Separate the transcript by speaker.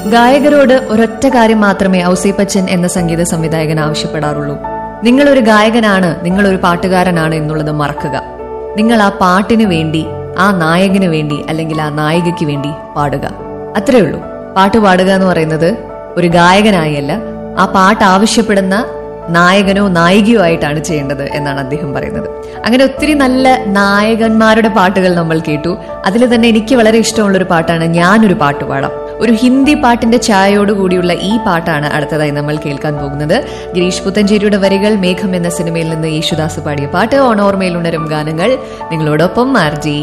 Speaker 1: ഗായകരോട് ഒരൊറ്റ കാര്യം മാത്രമേ ഔസേപ്പച്ചൻ എന്ന സംഗീത സംവിധായകൻ ആവശ്യപ്പെടാറുള്ളൂ നിങ്ങൾ ഒരു ഗായകനാണ് നിങ്ങൾ ഒരു പാട്ടുകാരനാണ് എന്നുള്ളത് മറക്കുക നിങ്ങൾ ആ പാട്ടിന് വേണ്ടി ആ നായകന് വേണ്ടി അല്ലെങ്കിൽ ആ നായികയ്ക്ക് വേണ്ടി പാടുക അത്രേ ഉള്ളൂ പാട്ട് പാടുക എന്ന് പറയുന്നത് ഒരു ഗായകനായല്ല ആ പാട്ട് ആവശ്യപ്പെടുന്ന നായകനോ നായികയോ ആയിട്ടാണ് ചെയ്യേണ്ടത് എന്നാണ് അദ്ദേഹം പറയുന്നത് അങ്ങനെ ഒത്തിരി നല്ല നായകന്മാരുടെ പാട്ടുകൾ നമ്മൾ കേട്ടു അതിൽ തന്നെ എനിക്ക് വളരെ ഇഷ്ടമുള്ള ഒരു പാട്ടാണ് ഞാനൊരു പാട്ട് പാടാം ഒരു ഹിന്ദി പാട്ടിന്റെ ഛായയോട് കൂടിയുള്ള ഈ പാട്ടാണ് അടുത്തതായി നമ്മൾ കേൾക്കാൻ പോകുന്നത് ഗിരീഷ് പുത്തഞ്ചേരിയുടെ വരികൾ മേഘം എന്ന സിനിമയിൽ നിന്ന് യേശുദാസ് പാടിയ പാട്ട് ഓണോർമയിൽ ഉണരും ഗാനങ്ങൾ നിങ്ങളോടൊപ്പം ആർ ജി